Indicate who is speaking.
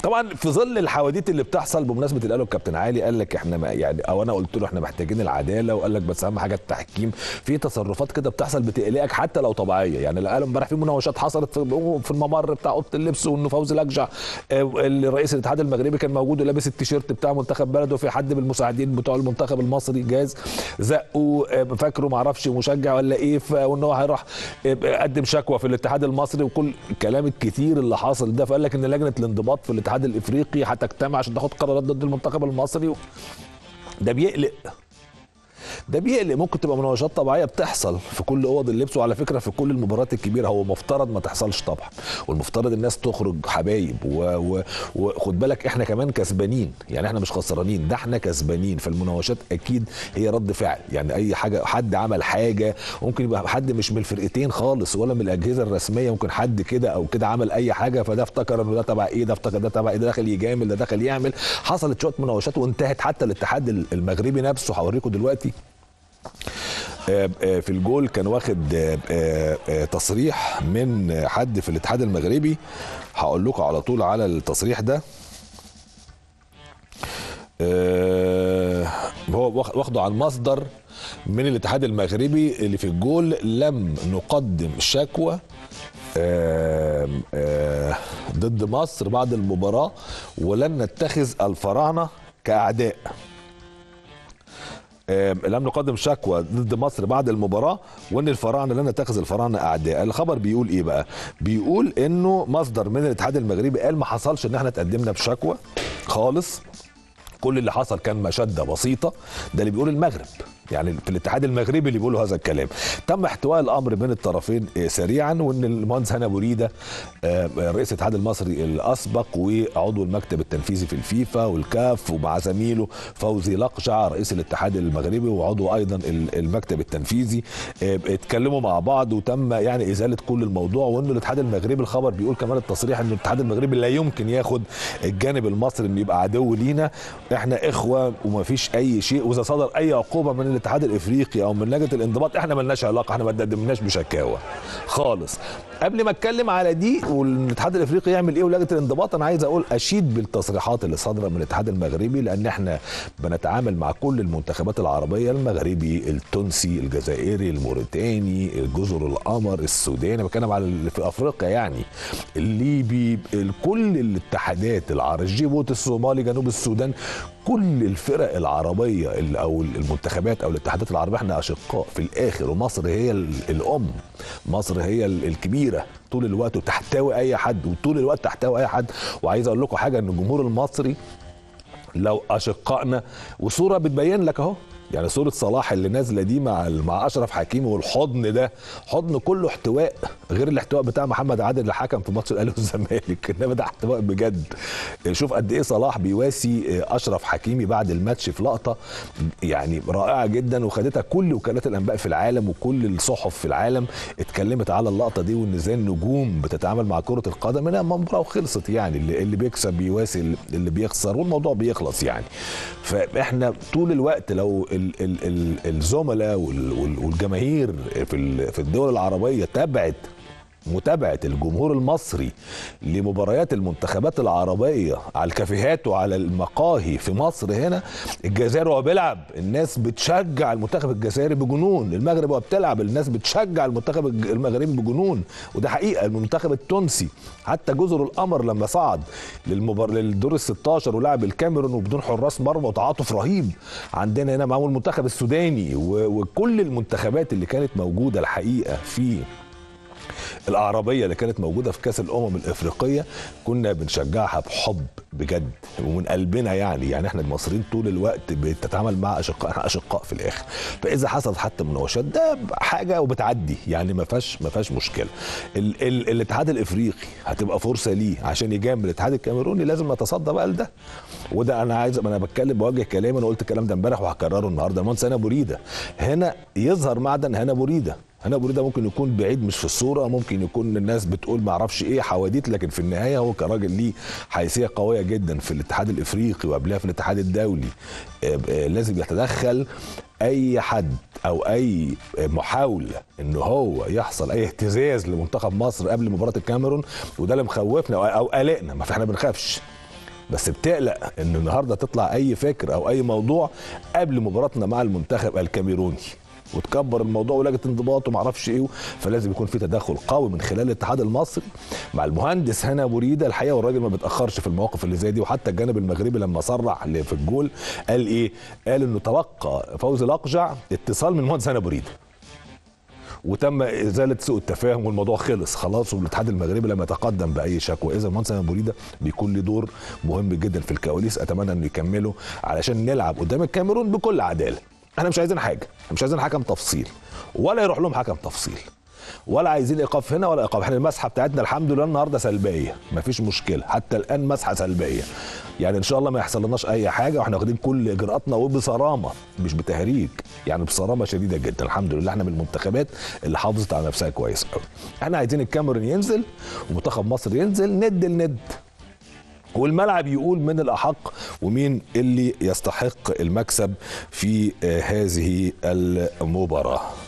Speaker 1: طبعا في ظل الحواديت اللي بتحصل بمناسبه اللي قاله الكابتن علي قال لك احنا ما يعني او انا قلت له احنا محتاجين العداله وقال لك بس اهم حاجه التحكيم في تصرفات كده بتحصل بتقلقك حتى لو طبيعيه يعني اللي قالوا امبارح في مناوشات حصلت في في الممر بتاع اوضه اللبس وانه فوزي لجع آه، اللي رئيس الاتحاد المغربي كان موجود ولابس التيشيرت بتاع منتخب بلده في حد من المساعدين بتوع المنتخب المصري جاز زقوا آه، فاكره ما اعرفش مشجع ولا ايه ف- وان هو هيروح آه، قدم شكوى في الاتحاد المصري وكل الكلام الكتير اللي حاصل ده فقال لك ان لجنه الانضباط في الاتحاد الافريقي هتجتمع عشان تاخد قرارات ضد المنتخب المصري ده بيقلق ده بيقلق ممكن تبقى مناوشات طبيعيه بتحصل في كل اوض اللبس وعلى فكره في كل المباريات الكبيره هو مفترض ما تحصلش طبعا والمفترض الناس تخرج حبايب و- و- وخد بالك احنا كمان كسبانين يعني احنا مش خسرانين ده احنا كسبانين فالمناوشات اكيد هي رد فعل يعني اي حاجه حد عمل حاجه ممكن يبقى حد مش من الفرقتين خالص ولا من الاجهزه الرسميه ممكن حد كده او كده عمل اي حاجه فده افتكر انه ده تبع ايه ده افتكر ده تبع ايه ده داخل يجامل ده داخل يعمل حصلت شويه مناوشات وانتهت حتى الاتحاد المغربي نفسه هوريكم دلوقتي آه، آه، في الجول كان واخد آه، آه، آه، تصريح من حد في الاتحاد المغربي هقول لكم على طول على التصريح ده آه، هو واخ- واخده عن مصدر من الاتحاد المغربي اللي في الجول لم نقدم شكوى آم، آه، ضد مصر بعد المباراة ولن نتخذ الفراعنة كأعداء آم، لم نقدم شكوى ضد مصر بعد المباراه وان الفراعنه لن نتخذ الفراعنه اعداء الخبر بيقول ايه بقى بيقول انه مصدر من الاتحاد المغربي قال ما حصلش ان احنا تقدمنا بشكوى خالص كل اللي حصل كان مشده بسيطه ده اللي بيقول المغرب يعني في الاتحاد المغربي اللي بيقولوا هذا الكلام تم احتواء الامر بين الطرفين آه، سريعا وان المهندس هنا بوريده آه، رئيس الاتحاد المصري الاسبق وعضو المكتب التنفيذي في الفيفا والكاف ومع زميله فوزي لقجع رئيس الاتحاد المغربي وعضو ايضا ال- المكتب التنفيذي آه، اتكلموا مع بعض وتم يعني ازاله كل الموضوع وان الاتحاد المغربي الخبر بيقول كمان التصريح ان الاتحاد المغربي لا يمكن ياخد الجانب المصري انه يبقى عدو لينا احنا اخوه ومفيش اي شيء واذا صدر اي عقوبه من الاتحاد الافريقي او من لجنه الانضباط احنا ملناش علاقه احنا ما قدمناش بشكاوى خالص قبل ما اتكلم على دي والاتحاد الافريقي يعمل ايه ولجنه الانضباط انا عايز اقول اشيد بالتصريحات اللي صادره من الاتحاد المغربي لان احنا بنتعامل مع كل المنتخبات العربيه المغربي التونسي الجزائري الموريتاني جزر القمر السوداني بتكلم على اللي في افريقيا يعني الليبي كل الاتحادات العربيه جيبوتي الصومالي جنوب السودان كل الفرق العربيه ال- او المنتخبات او الاتحادات العربيه احنا اشقاء في الاخر ومصر هي ال- الام مصر هي ال- الكبيره طول الوقت وتحتوي اي حد وطول الوقت تحتوي اي حد وعايز اقول لكم حاجه ان الجمهور المصري لو اشقائنا وصوره بتبين لك اهو يعني صورة صلاح اللي نازلة دي مع مع أشرف حكيمي والحضن ده حضن كله احتواء غير الاحتواء بتاع محمد عادل اللي حكم في ماتش الأهلي والزمالك إنما ده احتواء بجد شوف قد إيه صلاح بيواسي أشرف حكيمي بعد الماتش في لقطة يعني رائعة جدا وخدتها كل وكالات الأنباء في العالم وكل الصحف في العالم اتكلمت على اللقطة دي وإن إزاي النجوم بتتعامل مع كرة القدم إنها مباراة وخلصت يعني اللي, اللي بيكسب بيواسي اللي بيخسر والموضوع بيخلص يعني فاحنا طول الوقت لو ال- ال- ال- الزملاء وال- وال- والجماهير في ال- في الدول العربيه تابعت متابعة الجمهور المصري لمباريات المنتخبات العربية على الكافيهات وعلى المقاهي في مصر هنا الجزائر وهو بيلعب الناس بتشجع المنتخب الجزائري بجنون المغرب وهو بتلعب الناس بتشجع المنتخب الج- المغربي بجنون وده حقيقة المنتخب التونسي حتى جزر القمر لما صعد للمبار... للدور ال 16 ولعب الكاميرون وبدون حراس مرمى وتعاطف رهيب عندنا هنا معاهم المنتخب السوداني و... وكل المنتخبات اللي كانت موجودة الحقيقة في العربيه اللي كانت موجوده في كاس الامم الافريقيه كنا بنشجعها بحب بجد ومن قلبنا يعني يعني احنا المصريين طول الوقت بتتعامل مع اشقاء احنا اشقاء في الاخر فاذا حصلت حتى مناوشات ده حاجه وبتعدي يعني ما فيهاش ما فيهاش مشكله ال ال الاتحاد الافريقي هتبقى فرصه ليه عشان يجامل الاتحاد الكاميروني لازم نتصدى بقى لده وده انا عايز انا بتكلم بوجه كلامي انا قلت الكلام ده امبارح وهكرره النهارده المهندس هنا بريده هنا يظهر معدن هنا بريده هنا بريده ممكن يكون بعيد مش في الصوره ممكن يكون الناس بتقول ما اعرفش ايه حواديت لكن في النهايه هو كراجل ليه حيثيه قويه جدا في الاتحاد الافريقي وقبلها في الاتحاد الدولي آه، آه، لازم يتدخل اي حد او اي محاوله ان هو يحصل اي اهتزاز لمنتخب مصر قبل مباراه الكاميرون وده اللي مخوفنا او- او قلقنا ما احنا بنخافش بس بتقلق ان النهارده تطلع اي فكر او اي موضوع قبل مباراتنا مع المنتخب الكاميروني وتكبر الموضوع ولجنه انضباط وما اعرفش ايه فلازم يكون في تدخل قوي من خلال الاتحاد المصري مع المهندس هنا ابو ريده الحقيقه والراجل ما بيتاخرش في المواقف اللي زي دي وحتى الجانب المغربي لما صرح اللي في الجول قال ايه؟ قال انه توقع فوز الاقجع اتصال من المهندس هنا ابو ريده وتم ازاله سوء التفاهم والموضوع خلص خلاص والاتحاد المغربي لم يتقدم باي شكوى اذا المهندس ابو ريده بيكون له دور مهم جدا في الكواليس اتمنى انه يكمله علشان نلعب قدام الكاميرون بكل عداله احنا مش عايزين حاجه مش عايزين حكم تفصيل ولا يروح لهم حكم تفصيل ولا عايزين ايقاف هنا ولا ايقاف احنا المسحه بتاعتنا الحمد لله النهارده سلبيه مفيش مشكله حتى الان مسحه سلبيه يعني ان شاء الله ما يحصل لناش اي حاجه واحنا واخدين كل اجراءاتنا وبصرامه مش بتهريج يعني بصرامه شديده جدا الحمد لله احنا من المنتخبات اللي حافظت على نفسها كويس قوي احنا عايزين الكاميرون ينزل ومنتخب مصر ينزل ند لند والملعب يقول من الاحق ومين اللي يستحق المكسب في هذه المباراه